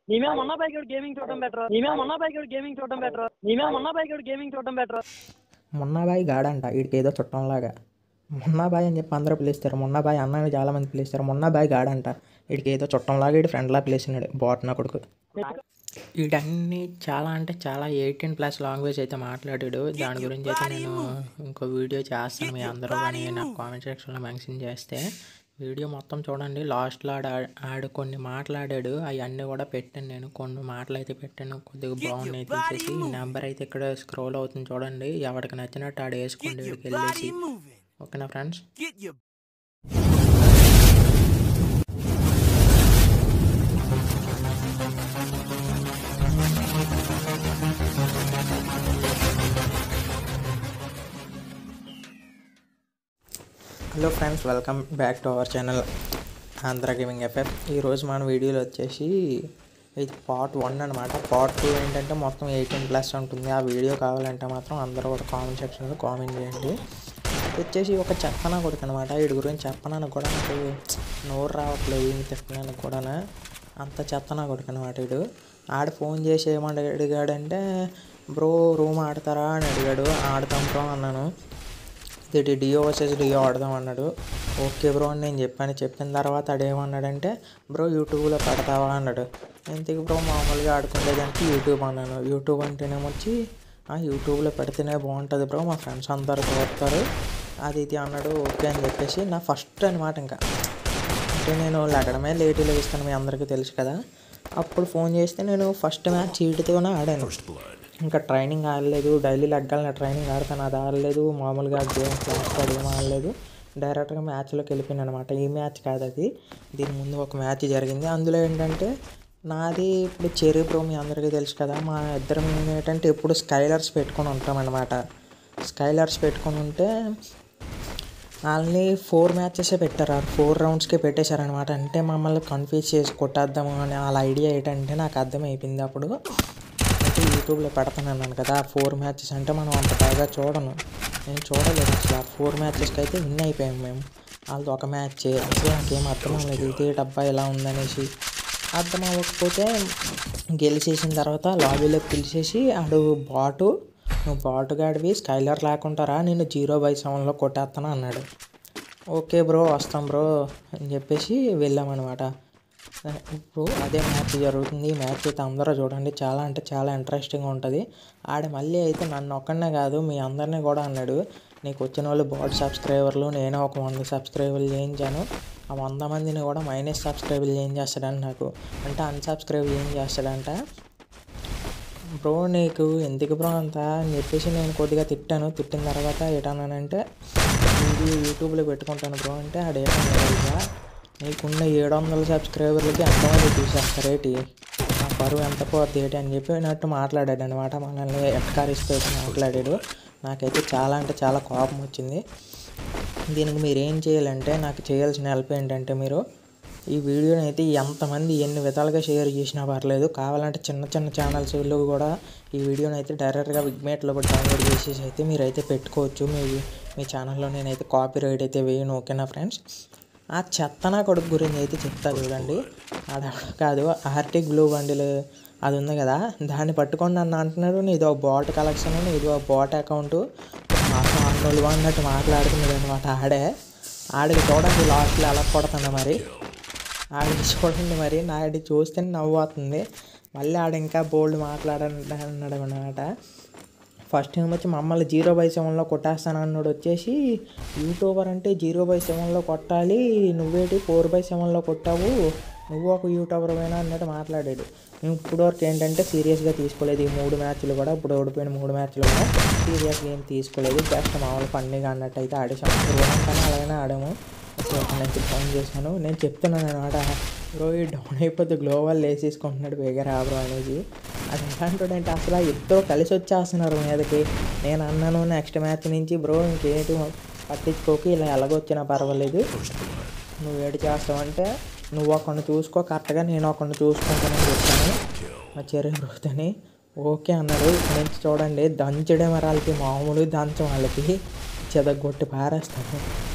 నీమే మొన్న bike gaming చూడడం better నీమే మొన్న బైక్ గేమింగ్ చూడడం బెటర్ నీమే మొన్న బైక్ గేమింగ్ చూడడం బెటర్ మొన్నాబాయి గాడంట వీడికి ఏదో చుట్టంలాగా మొన్నాబాయి అని చెప్పి అందరూ పిలుస్తారు మొన్నాబాయి అన్నని చాలామంది పిలుస్తారు మొన్నాబాయి గాడంట వీడికి ఏదో చుట్టంలాగా వీడి ఫ్రెండ్లా పిలిచినాడు బాట్ నా కొడుకు వీడన్ని చాలా అంటే చాలా ఎయిటీన్ ప్లస్ లాంగ్వేజ్ అయితే మాట్లాడాడు దాని గురించి అయితే నేను ఇంకో వీడియో చేస్తాను మీ అందరూ కానీ నాకు కామెంట్ సెక్షన్లో మెన్షన్ చేస్తే వీడియో మొత్తం చూడండి లాస్ట్లో ఆడ ఆడు కొన్ని మాట్లాడాడు అవన్నీ కూడా పెట్టాను నేను కొన్ని మాటలు అయితే పెట్టాను కొద్దిగా బాగున్నాయి తీసేసి నెంబర్ అయితే ఇక్కడ స్క్రోల్ అవుతుంది చూడండి ఎవరికి నచ్చినట్టు ఆడ వేసుకోండి వీడికి వెళ్ళేసి ఓకేనా friends Get your hello friends welcome back to our channel Andhra gaming FF ఈరోజు మన వీడియోలో వచ్చేసి ఇది పార్ట్ వన్ అనమాట పార్ట్ టూ ఏంటంటే మొత్తం ఎయిటీన్ ప్లస్ ఉంటుంది ఆ వీడియో కావాలంటే మాత్రం అందరూ కూడా కామెంట్ సెక్షన్లో కామెంట్ చేయండి ఇది వచ్చేసి ఒక చెప్పన కొడుకు అనమాట వీడి గురించి చెప్పనానికి కూడా నాకు నోరు రావట్లేదు ఏమి తిప్పడానికి కూడా అంత చెత్తనా కొడుకు అనమాట వీడు ఆడు ఫోన్ చేసి ఏమని అడిగాడంటే బ్రో రూమ్ ఆడతారా అని అడిగాడు ఆడతాం బ్రో అన్నాను ఇది డియో వర్సెస్ డియో ఆడదాం అన్నాడు ఓకే బ్రో అని నేను చెప్పాను చెప్పిన తర్వాత అడేమన్నాడంటే బ్రో యూట్యూబ్లో పెడతావా అన్నాడు ఎందుకు బ్రో మామూలుగా ఆడుకునేదానికి యూట్యూబ్ అన్నాను యూట్యూబ్ అంటేనేమొచ్చి "ఆ, యూట్యూబ్లో పెడితేనే బాగుంటుంది బ్రో మా ఫ్రెండ్స్ అందరు చూస్తారు అది ఇది అన్నాడు ఓకే అని చెప్పేసి నా ఫస్ట్ అనమాట ఇంకా అంటే నేను లెగడమే లేట్ లేస్తాను మీ అందరికీ తెలుసు కదా అప్పుడు ఫోన్ చేస్తే నేను ఫస్ట్ మ్యాచ్ చీటితోనే ఆడాను ఇంకా ట్రైనింగ్ ఆడలేదు డైలీ లెగ్గాలి ట్రైనింగ్ ఆడతాను అది ఆడలేదు మామూలుగా గేమ్ క్లాస్ కాదు ఏం ఆడలేదు డైరెక్ట్గా మ్యాచ్లోకి వెళ్ళిపోయాను అనమాట ఈ మ్యాచ్ కాదు అది దీని ముందు ఒక మ్యాచ్ జరిగింది అందులో ఏంటంటే నాది ఇప్పుడు చెరీ ప్రో మీ అందరికీ తెలుసు కదా మా ఇద్దరం ఏంటంటే ఎప్పుడు స్కైలర్స్ పెట్టుకొని ఉంటామన్నమాట స్కైలర్స్ పెట్టుకొని ఉంటే వాళ్ళని ఫోర్ మ్యాచెస్ పెట్టారు ఆ ఫోర్ రౌండ్స్కే పెట్టేశారనమాట అంటే మమ్మల్ని కన్ఫ్యూజ్ చేసి కొట్టేద్దాము అని వాళ్ళ ఐడియా ఏంటంటే నాకు అర్థమైపోయింది అప్పుడు అంటే యూట్యూబ్లో పెడతాను అన్నాను కదా ఫోర్ మ్యాచెస్ అంటే మనం అంత బాగా చూడను నేను చూడలేదు అసలు ఆ ఫోర్ మ్యాచెస్కి అయితే విన్ అయిపోయాం మేము వాళ్ళది ఒక మ్యాచ్ అసలు నాకేం అర్థం అవ్వలేదు ఇదే డబ్బా ఎలా ఉందనేసి అర్థం అవ్వకపోతే గెలిచేసిన తర్వాత లాబీలో పిలిచేసి ఆడు బాటు నువ్వు బాటుగాడివి స్కైలర్ లేకుంటారా నేను జీరో బై సెవెన్లో కొట్టేస్తాను అన్నాడు ఓకే బ్రో వస్తాం బ్రో అని చెప్పేసి వెళ్ళామన్నమాట ఇప్పుడు అదే మ్యాచ్ జరుగుతుంది ఈ మ్యాచ్ అయితే అందరూ చూడండి చాలా అంటే చాలా ఇంట్రెస్టింగ్గా ఉంటుంది ఆడ మళ్ళీ అయితే నన్ను ఒక్కడనే కాదు మీ అందరినీ కూడా అన్నాడు నీకు వచ్చిన వాళ్ళు బాడ్ సబ్స్క్రైబర్లు నేను ఒక వంద సబ్స్క్రైబర్లు చేయించాను ఆ వంద మందిని కూడా మైనస్ సబ్స్క్రైబర్లు ఏం చేస్తాడంట నాకు అంటే అన్సబ్స్క్రైబ్ ఏం చేస్తాడంట బ్రో నీకు ఎందుకు బ్రో అంత అని చెప్పేసి నేను కొద్దిగా తిట్టాను తిట్టిన తర్వాత ఏటన్నానంటే ఇది యూట్యూబ్లో పెట్టుకుంటాను బ్రో అంటే ఆడేమన్నా నీకున్న ఏడు వందల సబ్స్క్రైబర్లకి ఎంతమంది చూసేస్తారేటి నా పరువు ఎంత పోద్ది ఏంటి అని చెప్పి నట్టు మాట్లాడాడు అనమాట మనల్ని ఎట్కారిస్తూ మాట్లాడాడు నాకైతే చాలా అంటే చాలా కోపం వచ్చింది దీనికి మీరు ఏం చేయాలంటే నాకు చేయాల్సిన హెల్ప్ ఏంటంటే మీరు ఈ వీడియోని అయితే ఎంతమంది ఎన్ని విధాలుగా షేర్ చేసినా పర్లేదు కావాలంటే చిన్న చిన్న ఛానల్స్లో కూడా ఈ వీడియోని అయితే డైరెక్ట్గా విగ్మేట్లో కూడా డౌన్లోడ్ చేసేసి అయితే మీరైతే పెట్టుకోవచ్చు మీ మీ ఛానల్లో నేనైతే కాపీ రైట్ అయితే వేయను ఓకేనా ఫ్రెండ్స్ ఆ చెత్తనా కొడుకు గురించి అయితే చెప్తా చూడండి ఆడెవడో కాదు ఆర్టిక్ బ్లూ బండిల్ అది ఉంది కదా దాన్ని పట్టుకొని నన్ను అంటున్నాడు నీది ఒక బాట్ కలెక్షన్ నీది ఒక బాట్ అకౌంట్ మాకు అన్నోళ్ళు అన్నట్టు మాట్లాడుతున్నాడు అనమాట ఆడే ఆడికి చూడండి లాస్ట్లో ఎలా కొడుతున్నా మరి ఆడికి చూడండి మరి నాడి చూస్తే నవ్వు అవుతుంది మళ్ళీ ఆడ ఇంకా బోల్డ్ మాట్లాడన్నాడు అనమాట ఫస్ట్ టైం వచ్చి మమ్మల్ని జీరో బై సెవెన్లో కొట్టేస్తాను అన్నాడు వచ్చేసి యూట్యూబర్ అంటే జీరో బై సెవెన్లో కొట్టాలి నువ్వేటి ఫోర్ బై సెవెన్లో కొట్టావు నువ్వు ఒక యూట్యూబర్ అయినా అన్నట్టు మాట్లాడాడు మేము ఇప్పుడు వరకు ఏంటంటే సీరియస్గా తీసుకోలేదు ఈ మూడు మ్యాచ్లు కూడా ఇప్పుడు ఓడిపోయిన మూడు మ్యాచ్లు కూడా సీరియస్గా ఏం తీసుకోలేదు జస్ట్ మామూలు పండుగ అన్నట్టు అయితే ఆడేసాము కానీ అలాగనే ఆడాము సో నేను ఫోన్ చేశాను నేను చెప్తున్నాను అనమాట బ్రో ఈ డౌన్ అయిపోతే గ్లోబల్ వేసేసుకుంటున్నాడు బేగర్ ఆ బ్రో అనేది అది ఎలాంటి అసలు ఇద్దరు కలిసి వచ్చేస్తున్నారు మీదకి నేను అన్నాను నెక్స్ట్ మ్యాచ్ నుంచి బ్రో ఇంకేంటి పట్టించుకోకి ఇలా ఎలాగొచ్చినా పర్వాలేదు నువ్వు ఏడు చేస్తావంటే నువ్వు ఒకరిని చూసుకో కరెక్ట్గా నేను ఒకరిని చూసుకుంటానని చెప్పాను మా చెర్రీ బ్రోతని ఓకే అన్నాడు నుంచి చూడండి దంచడే మరి వాళ్ళకి మామూలు దంచం వాళ్ళకి చెదగొట్టి పారేస్తాను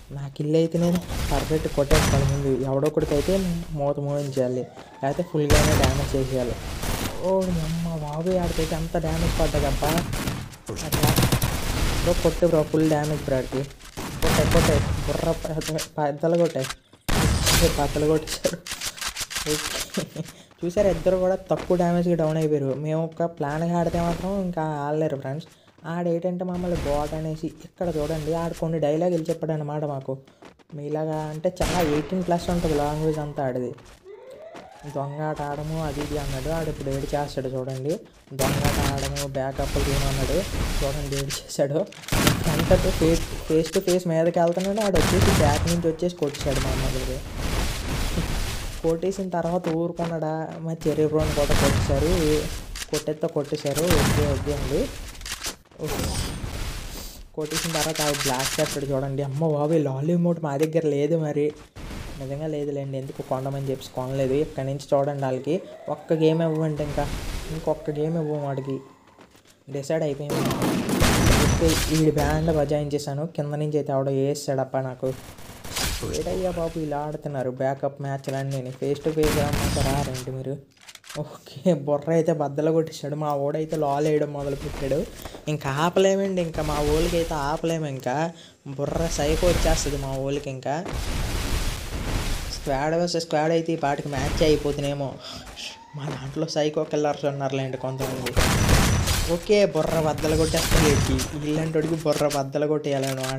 నా కిల్ అయితే నేను పర్ఫెక్ట్ కొట్టేస్తాను ముందు ఎవడొకటికైతే మూత మోయించాలి లేకపోతే ఫుల్గానే డ్యామేజ్ చేసేయాలి ఓ అమ్మ బాబు ఆడికైతే అంత డ్యామేజ్ పడ్డదప్ప అట్లా బ్రో కొట్టు బ్రో ఫుల్ డ్యామేజ్ బ్రాడ్కి కొట్టే కొట్టే బుర్ర పెద్ద- పెద్దలు కొట్టాయి పెద్దలు కొట్టేశారు ఓకే. చూసారు ఇద్దరు కూడా తక్కువ డ్యామేజ్కి డౌన్ అయిపోయారు మేము ఒక ప్లాన్గా ఆడితే మాత్రం ఇంకా ఆడలేరు ఫ్రెండ్స్ ఆడేంటంటే మమ్మల్ని బాట్ అనేసి ఇక్కడ చూడండి ఆడ కొన్ని డైలాగులు చెప్పాడు అనమాట మాకు మీలాగా అంటే చాలా ఎయిటీన్ ప్లస్ ఉంటుంది లాంగ్వేజ్ అంతా ఆడిది దొంగ ఆట ఆడము అది ఇది అన్నాడు ఆడు ఇప్పుడు ఏడు చేస్తాడు చూడండి దొంగ ఆట ఆడము బ్యాకప్ తీను అన్నాడు చూడండి ఏడు చేశాడు వెంటనే ఫేస్ ఫేస్ టు ఫేస్ మీదకి వెళ్తున్నాడు ఆడు వచ్చేసి బ్యాక్ నుంచి వచ్చేసి కొట్టేశాడు మా అమ్మ దగ్గర కొట్టేసిన తర్వాత ఊరుకున్నాడా మా చెర్రీ బ్రోని కూడా కొట్టేశారు కొట్టేతో కొట్టేశారు ఓకే ఓకే అండి ఓకే. కొట్టేసిన తర్వాత ఆ బ్లాక్ చేస్తాడు చూడండి అమ్మ బాబు లాలీ మోట్ మా దగ్గర లేదు మరి నిజంగా లేదులేండి ఎందుకు కొండమని చెప్పి కొనలేదు ఇక్కడి నుంచి చూడండి వాళ్ళకి ఒక్క గేమ్ ఇవ్వండి ఇంకా ఇంకొక గేమ్ ఇవ్వం వాడికి డిసైడ్ అయిపోయింది ఓకే ఈ బ్యాండ్ బజాయించేసాను కింద నుంచి అయితే ఆవిడ వేసాడప్ప నాకు ఏడయ్యా బాబు ఇలా ఆడుతున్నారు బ్యాకప్ మ్యాచ్లు అన్నీ ఫేస్ టు ఫేస్ రమ్మంటే రారండి మీరు ఓకే బుర్ర అయితే బద్దలు కొట్టేశాడు మా ఓడైతే లాల్ వేయడం మొదలు పెట్టాడు ఇంకా ఆపలేమండి ఇంకా మా ఊళ్ళకి అయితే ఆపలేము ఇంకా బుర్ర సైకో వచ్చేస్తుంది మా ఊళ్ళకి ఇంకా స్క్వాడ్ వర్సెస్ స్క్వాడ్ అయితే ఈ పాటికి మ్యాచ్ అయిపోతున్నాయేమో మా దాంట్లో సైకో కిల్లర్స్ ఉన్నారులేండి కొంతమంది ఓకే బుర్ర బద్దలు కొట్టేస్తాడు వీడికి ఇల్లంటోడికి బుర్ర బద్దలు కొట్టేయాలన్నమాట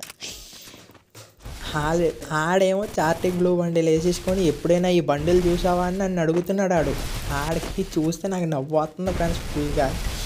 ఆడే ఆడేమో చార్టిక్ బ్లూ బండిల్ వేసేసుకొని ఎప్పుడైనా ఈ బండిల్ చూసావా అని నన్ను అడుగుతున్నాడు ఆడు ఆడికి చూస్తే నాకు నవ్వు వస్తుంది ఫ్రెండ్స్ ఫుల్గా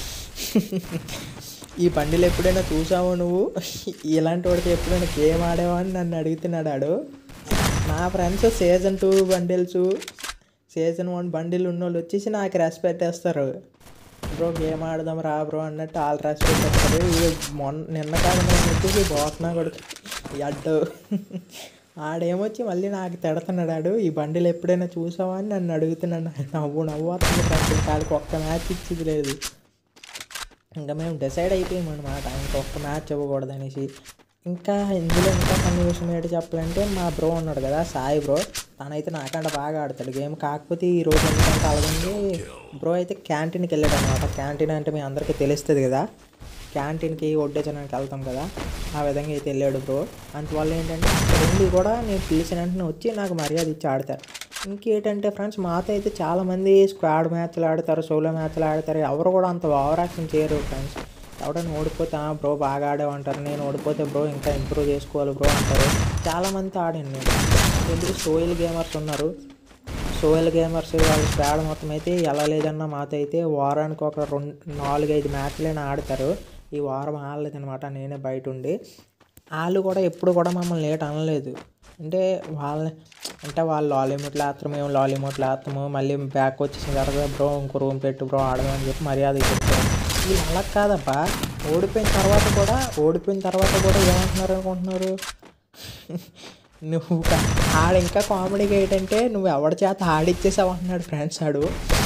ఈ బండిల్ ఎప్పుడైనా చూసావా నువ్వు ఇలాంటి వాడికి ఎప్పుడైనా గేమ్ ఆడేవా అని నన్ను అడుగుతున్నాడు ఆడు నా friends season two bundles season one bundle ఉన్న వాళ్ళు వచ్చేసి నాకు రెస్పెక్ట్ వేస్తారు బ్రో గేమ్ ఆడదాం రా బ్రో అన్నట్టు ఆల్ రెస్పెక్ట్ వస్తారు ఇది మొన్న నిన్న కాలం వచ్చేసి బోట్నా కొడుకు ఈ అడ్డు ఆడేమొచ్చి మళ్ళీ నాకు తిడుతున్నాడు ఆడు ఈ బండిలు ఎప్పుడైనా చూసావా అని నన్ను అడుగుతున్నాడు నాకు నవ్వు నవ్వు వస్తుంది ఫ్రెండ్స్ కాడికి ఒక్క మ్యాచ్ ఇచ్చేది లేదు ఇంకా మేము డిసైడ్ అయిపోయాం అనమాట ఇంకొక మ్యాచ్ ఇవ్వకూడదు అనేసి ఇంకా ఇందులో ఇంకా కొన్ని విషయం ఏంటి చెప్పాలంటే మా బ్రో ఉన్నాడు కదా సాయి బ్రో తనైతే నాకంటే బాగా ఆడతాడు గేమ్ కాకపోతే ఈ రోజు ఎందుకంటే అలాగే బ్రో అయితే క్యాంటీన్కి వెళ్ళాడు అనమాట క్యాంటీన్ అంటే మీ అందరికీ తెలుస్తుంది కదా క్యాంటీన్కి వడ్డేచడానికి వెళ్తాం కదా ఆ విధంగా అయితే వెళ్ళాడు బ్రో అందువల్ల ఏంటంటే అక్కడ ఉండి కూడా నేను పిలిచిన వెంటనే వచ్చి నాకు మర్యాద ఇచ్చి ఆడతారు ఇంకేంటంటే ఫ్రెండ్స్ మాతో అయితే చాలామంది స్క్వాడ్ మ్యాచ్లు ఆడతారు సోలో మ్యాచ్లు ఆడతారు ఎవరు కూడా అంత ఓవర్ యాక్షన్ చేయరు ఫ్రెండ్స్ ఎవడైనా ఓడిపోతే "ఆ, బ్రో బాగా ఆడామంటారు నేను ఓడిపోతే బ్రో ఇంకా ఇంప్రూవ్ చేసుకోవాలి బ్రో అంటారు చాలామంది ఆడాను నేను ఎందుకు సోయల్ గేమర్స్ ఉన్నారు సోయల్ గేమర్స్ వాళ్ళ స్క్వాడ్ మొత్తం అయితే ఎలా లేదన్నా మాతో అయితే వారానికి ఒక రెండు నాలుగైదు మ్యాచ్లైనా ఆడతారు ఈ వారం ఆడలేదు అనమాట నేనే బయట ఉండి వాళ్ళు కూడా ఎప్పుడు కూడా మమ్మల్ని లేట్ అనలేదు అంటే వాళ్ళ అంటే వాళ్ళు లాలీమూట్లు వేస్తాం మేము లాలీమూట్లు వేస్తాము మళ్ళీ బ్యాక్ వచ్చేసిన తర్వాత బ్రో ఇంకో రూమ్ పెట్టు బ్రో ఆడమని చెప్పి మర్యాద చెప్తారు వీళ్ళు అలా కాదబ్బా ఓడిపోయిన తర్వాత కూడా ఓడిపోయిన తర్వాత కూడా ఏమంటున్నారు అనుకుంటున్నారు నువ్వు కా- ఆడ ఇంకా కామెడీగా ఏంటంటే నువ్వు ఎవరి చేత ఆడిచ్చేసావు అంటున్నాడు ఫ్రెండ్స్ ఆడు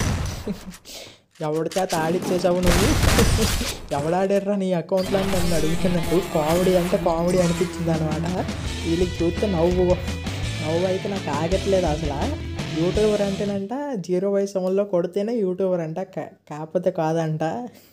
ఎవరి చేత ఆడిచ్చేసావు నువ్వు ఎవడాడారా నీ అకౌంట్లో అని నన్ను అడుగుతున్నాడు కామెడీ అంటే కామెడీ అనిపించింది అనమాట వీళ్ళకి చూస్తే నవ్వు నవ్వు అయితే నాకు ఆగట్లేదు అసలు యూట్యూబర్ అంటేనంట జీరో వయసు అమల్లో కొడితేనే యూట్యూబర్ అంట కా- కాకపోతే కాదంట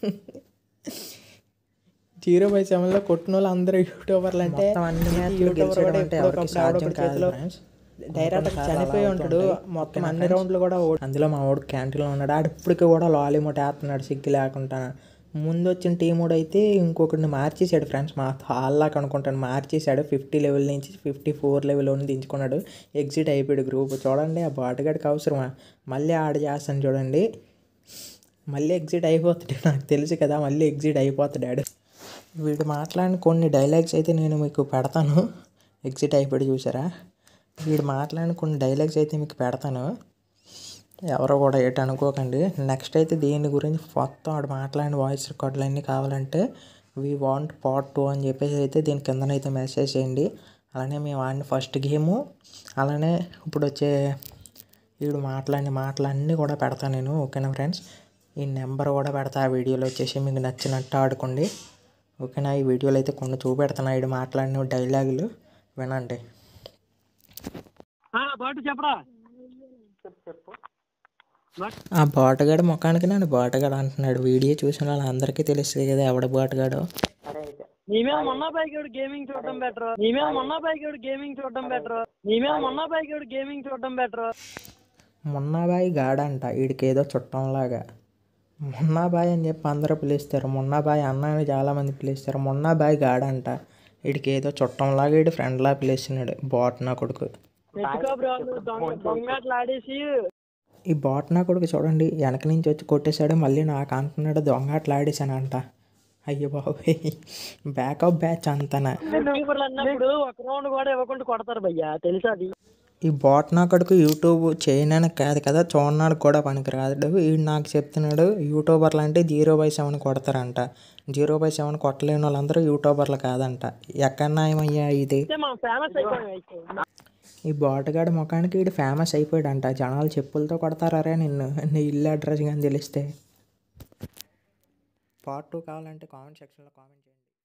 జీరో బై సెవెన్లో కొట్టిన వాళ్ళు అందరూ యూట్యూబర్లు అంటే అన్ని మ్యాచ్లు యూట్యూబర్ గెలిచడం కూడా అంటే ఎప్పుడో ఎవరికి ఒకప్పుడు సాధ్యం ఎవడో ఒకడి కాదు చేతిలో ఫ్రెండ్స్. డైరెక్ట్ కొన్నిసార్లు చనిపోయి అలా ఉంటాడు అవుతుంటాయి. మొత్తం ఓకేనా అన్ని ఫ్రెండ్స్? రౌండ్లు కూడా ఓడి అందులో మా వాడు క్యాంటీన్లో ఉన్నాడు ఆడు ఇప్పటికీ కూడా లాలీమోట్ వేస్తున్నాడు సిగ్గు లేకుండా ముందు వచ్చిన టీం అయితే ఇంకొకరిని మార్చేశాడు ఫ్రెండ్స్ మా హాల్లాక్ అనుకుంటాను మార్చేశాడు ఫిఫ్టీ లెవెల్ నుంచి ఫిఫ్టీ ఫోర్ లెవెల్ అని దించుకున్నాడు ఎగ్జిట్ అయిపోయాడు గ్రూప్ చూడండి ఆ బాటగాడికి అవసరమా మళ్ళీ ఆడ చేస్తాను చూడండి మళ్ళీ ఎగ్జిట్ అయిపోతాడు నాకు తెలుసు కదా మళ్ళీ ఎగ్జిట్ అయిపోతాడు ఆడు వీడు మాట్లాడిన కొన్ని డైలాగ్స్ అయితే నేను మీకు పెడతాను ఎగ్జిట్ అయిపోయాడు చూసారా వీడు మాట్లాడిన కొన్ని డైలాగ్స్ అయితే మీకు పెడతాను ఎవరో కూడా ఏటి అనుకోకండి నెక్స్ట్ అయితే దీని గురించి మొత్తం ఆడు మాట్లాడిన వాయిస్ రికార్డులు అన్నీ కావాలంటే వీ వాంట్ పార్ట్ టూ అని చెప్పేసి అయితే దీని కిందనైతే మెసేజ్ చేయండి అలానే మేము ఆడిన ఫస్ట్ గేము అలానే ఇప్పుడు వచ్చే వీడు మాట్లాడిన మాటలన్నీ కూడా పెడతాను నేను ఓకేనా ఫ్రెండ్స్ ఈ నెంబర్ కూడా పెడతా ఆ వీడియోలో వచ్చేసి మీకు నచ్చినట్టు ఆడుకోండి ఓకేనా ఈ వీడియోలో అయితే కొన్ని చూపెడుతున్నా వీడు మాట్లాడిన డైలాగులు వినండి ఆ, బాటు చెప్పరా ఆ బాటగాడు ముఖానికి నన్ను బాటగాడు అంటున్నాడు వీడియో చూసిన వాళ్ళందరికీ తెలుస్తుంది కదా ఎవడ బాటగాడో నీ మీద మొన్న పైకి గేమింగ్ చూడడం బెటర్ నీ మీద మొన్న పైకి గేమింగ్ చూడడం బెటర్ నీ మీద మొన్న పైకి గేమింగ్ చూడడం బెటర్ మున్నాబాయి గాడంట వీడికి ఏదో చుట్టంలాగా మున్నాబాయి అని చెప్పి అందరూ పిలుస్తారు మున్నాబాయి అన్న అని చాలామంది పిలుస్తారు మున్నాబాయి గాడంట వీడికి ఏదో చుట్టంలాగా వీడి ఫ్రెండ్లా పిలుస్తున్నాడు బాట్ నా కొడుకు ఎత్తుకో బ్రో నువ్వు దొంగ దొంగట్లు ఆడేసి ఈ బాట్ నా కొడుకు చూడండి వెనక నుంచి వచ్చి కొట్టేశాడు మళ్ళీ నాకు అంటున్నాడు దొంగ అట్లా ఆడేసానంట అయ్యో బాబోయ్ బ్యాకప్ బ్యాచ్ అంతనా యూట్యూబర్లు అన్నప్పుడు ఒక రౌండ్ కూడా ఇవ్వకుండా కొడతారు భయ్యా తెలుసా అది ఈ బాట్ నా కొడుకు యూట్యూబ్ చేయనని కాదు కదా చూడడానికి కూడా పనికిరాడు వీడు నాకు చెప్తున్నాడు యూట్యూబర్లు అంటే జీరో బై సెవెన్ కొడతారంట జీరో బై సెవెన్ కొట్టలేని వాళ్ళందరూ యూట్యూబర్లు కాదంట ఎక్కడ న్యాయమయ్యా ఇది అయితే మనం ఫేమస్ అయిపోయాం అయితే ఈ బాటగాడి ముఖానికి వీడు ఫేమస్ అయిపోయాడంట జనాలు చెప్పులతో కొడతారా నిన్ను నీ ఇల్లు అడ్రస్ కానీ తెలిస్తే పార్ట్ టూ కావాలంటే కామెంట్ సెక్షన్లో కామెంట్ చేయండి